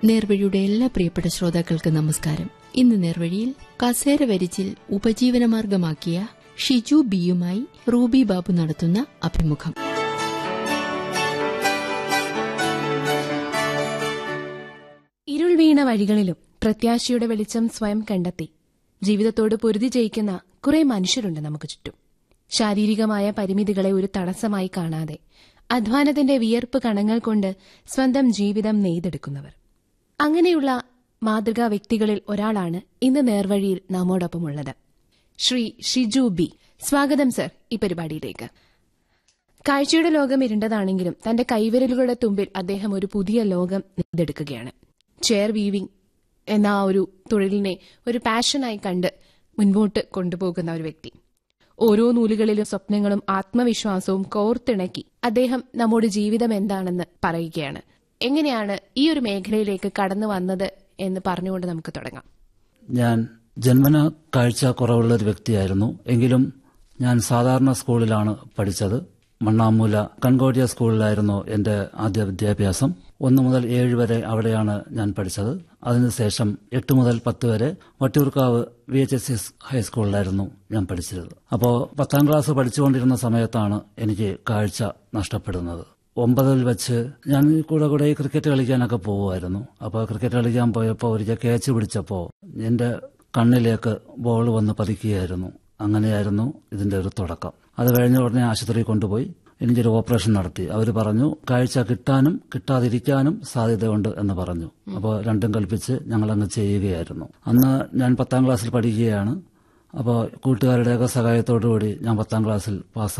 നേർവഴിയുടെ എല്ലാ പ്രിയപ്പെട്ട ശ്രോതാക്കൾക്ക് നമസ്കാരം ഇന്ന് നേർവഴിയിൽ കസേര വരിച്ചിൽ ഉപജീവനമാർഗമാക്കിയ ഷിജു ബിയുമായി റൂബി ബാബു നടത്തുന്ന അഭിമുഖം ഇരുൾ വീണ വഴികളിലും പ്രത്യാശയുടെ വെളിച്ചം സ്വയം കണ്ടെത്തി ജീവിതത്തോട് പൊരുതി ജയിക്കുന്ന കുറെ മനുഷ്യരുണ്ട് നമുക്ക് ചുറ്റും ശാരീരികമായ പരിമിതികളെ ഒരു തടസ്സമായി കാണാതെ അധ്വാനത്തിന്റെ വിയർപ്പ് കണങ്ങൾ കൊണ്ട് സ്വന്തം ജീവിതം നെയ്തെടുക്കുന്നവർ അങ്ങനെയുള്ള മാതൃകാ വ്യക്തികളിൽ ഒരാളാണ് ഇന്ന് നേർവഴിയിൽ നമ്മോടൊപ്പമുള്ളത് ശ്രീ ഷിജു ബി സ്വാഗതം സർ ഈ പരിപാടിയിലേക്ക് കാഴ്ചയുടെ ലോകം ഇരുണ്ടതാണെങ്കിലും തന്റെ കൈവിരലുകളുടെ തുമ്പിൽ അദ്ദേഹം ഒരു പുതിയ ലോകം നെയ്തെടുക്കുകയാണ് ചെയർ വീവിംഗ് എന്ന ആ ഒരു തൊഴിലിനെ ഒരു പാഷനായി കണ്ട് മുൻപോട്ട് കൊണ്ടുപോകുന്ന ഒരു വ്യക്തി ഓരോ നൂലുകളിലും സ്വപ്നങ്ങളും ആത്മവിശ്വാസവും കോർത്തിണക്കി അദ്ദേഹം നമ്മുടെ ജീവിതം എന്താണെന്ന് പറയുകയാണ് എങ്ങനെയാണ് ഈ ഒരു മേഖലയിലേക്ക് കടന്നു വന്നത് എന്ന് പറഞ്ഞുകൊണ്ട് നമുക്ക് തുടങ്ങാം ഞാൻ ജന്മന കാഴ്ച കുറവുള്ള ഒരു വ്യക്തിയായിരുന്നു എങ്കിലും ഞാൻ സാധാരണ സ്കൂളിലാണ് പഠിച്ചത് മണ്ണാമൂല കൺകോടിയ സ്കൂളിലായിരുന്നു എന്റെ ആദ്യ വിദ്യാഭ്യാസം ഒന്ന് മുതൽ ഏഴ് വരെ അവിടെയാണ് ഞാൻ പഠിച്ചത് അതിനുശേഷം എട്ട് മുതൽ പത്ത് വരെ Vattiyoorkavu V H S S ഹൈസ്കൂളിലായിരുന്നു ഞാൻ പഠിച്ചിരുന്നത് അപ്പോൾ പത്താം ക്ലാസ് പഠിച്ചുകൊണ്ടിരുന്ന സമയത്താണ് എനിക്ക് കാഴ്ച നഷ്ടപ്പെടുന്നത് ഒമ്പതിൽ വെച്ച് ഞാൻ കൂടെ കൂടെ ഈ ക്രിക്കറ്റ് കളിക്കാനൊക്കെ പോകുമായിരുന്നു അപ്പോൾ ക്രിക്കറ്റ് കളിക്കാൻ പോയപ്പോൾ ഒരിക്കൽ കേച്ച് പിടിച്ചപ്പോൾ എന്റെ കണ്ണിലേക്ക് ബോൾ വന്ന് പതിക്കുകയായിരുന്നു അങ്ങനെയായിരുന്നു ഇതിന്റെ ഒരു തുടക്കം അത് കഴിഞ്ഞ ഉടനെ ആശുപത്രിയിൽ കൊണ്ടുപോയി എനിക്കൊരു ഓപ്പറേഷൻ നടത്തി അവർ പറഞ്ഞു കാഴ്ച കിട്ടാനും കിട്ടാതിരിക്കാനും സാധ്യതയുണ്ട് എന്ന് പറഞ്ഞു അപ്പോൾ രണ്ടും കൽപ്പിച്ച് ഞങ്ങളങ്ങ് ചെയ്യുകയായിരുന്നു അന്ന് ഞാൻ പത്താം ക്ലാസ്സിൽ പഠിക്കുകയാണ് അപ്പോൾ കൂട്ടുകാരുടെയൊക്കെ സഹായത്തോടു കൂടി ഞാൻ പത്താം ക്ലാസ്സിൽ പാസ്